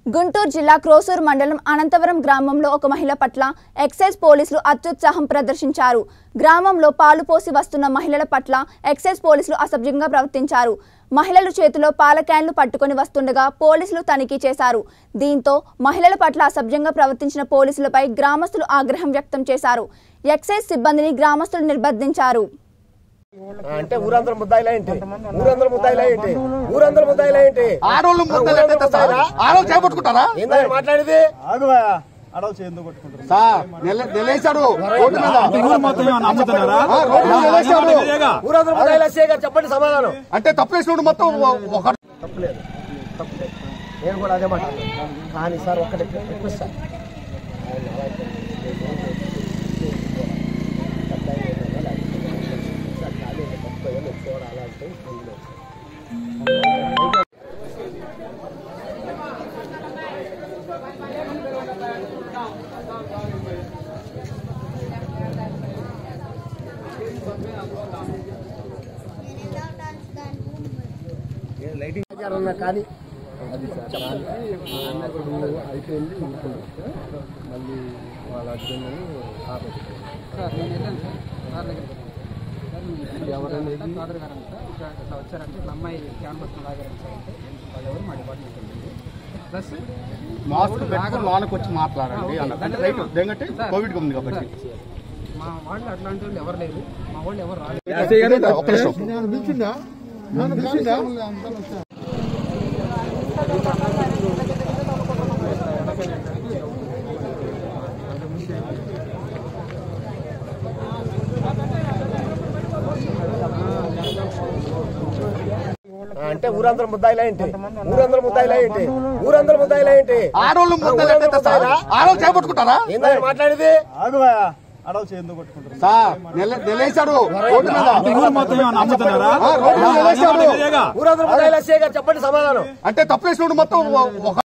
గుంటూరు జిల్లా క్రోసూరు మండలం అనంతవరం గ్రామంలో ఒక మహిళ పట్ల ఎక్సైజ్ పోలీసులు అత్యుత్సాహం ప్రదర్శించారు గ్రామంలో పాలు పోసి వస్తున్న మహిళల పట్ల ఎక్సైజ్ పోలీసులు అసభ్యంగా ప్రవర్తించారు మహిళలు చేతిలో పాల క్యాన్లు పట్టుకొని వస్తుండగా పోలీసులు తనిఖీ చేశారు దీంతో మహిళల పట్ల అసభ్యంగా ప్రవర్తించిన పోలీసులపై గ్రామస్తులు ఆగ్రహం వ్యక్తం చేశారు ఎక్సైజ్ సిబ్బందిని గ్రామస్తులు నిర్బంధించారు అంటే ఊరందరూ ముద్దాయిలా ఏంటి ఊరందరూ ముద్దాయిలా ఏంటి ఊరందరూ ముద్దాయిలా ఏంటి ఆడోళ్ళు ముద్దలు ఎట్టేస్తే సార్ ఆడోళ్ళు చేపట్టుకుంటారా ఏందని మాట్లాడేది ఆగువా అడవు చేయందుకు కొట్టుకుంటారు సార్ నెల- నెలేశాడు రోడ్డు మీద ఊరు మొత్తం ఏమన్నా అమ్ముతున్నారా ఆ, రోడ్డు మీద నెలేశాడు నిజంగా? ఊరందరూ ముద్దాయిలా చేయగా చెప్పండి సమాధానం అంటే తప్పేసినోడు మొత్తం ఒక తప్పులేదు తప్పులేదు నేను కూడా అదే మాట కానీ సార్ ఒక్కటి రిక్వెస్ట్ సార్ అన్నా కానీ అది అయిపోయింది మళ్ళీ వాళ్ళ హస్బెండ్ సార్ నేను వెళ్ళాను సార్ సార్ దగ్గరికి సార్ ఎవరైనా ఫాదర్ గారు అంట ఇక్కడ వచ్చారంటే ఇట్లా అమ్మాయి క్యాంపస్ లాగారు సార్ అంటే వాళ్ళు ఎవరు మా డిపార్ట్మెంట్ వెళ్ళింది ప్లస్ మాస్క్ పెట్టుకుని లోనకి వచ్చి మాట్లాడండి అన్నారు అంటే రైట్ ఎందుకంటే కోవిడ్ ఉంది కాబట్టి మా వాళ్ళు అట్లాంటి వాళ్ళు ఎవరు లేరు మా వాళ్ళు ఎవరు రాలేదు ఒక్క నిమిషం అంటే ఊరందరూ ముద్దాయిలా ఏంటి ఊరందరూ ముద్దాయిలా ఏంటి ఊరందరూ ముద్దాయిలా ఏంటి ఆడోళ్ళు ముద్దలు ఎట్టేస్తే సార్ ఆడోళ్ళు చేపట్టుకుంటారా ఏందని మాట్లాడేది ఆగువా అడవు చేయందుకు కొట్టుకుంటారు సార్ నెల- నెలేశాడు రోడ్డు మీద ఊరు మొత్తం ఏమన్నా అమ్ముతున్నారా ఆ, రోడ్డు మీద నెలేశాడు నిజంగా? ఊరందరూ ముద్దాయిలా చేయగా చెప్పండి సమాధానం అంటే తప్పేసినోడు మొత్తం ఒక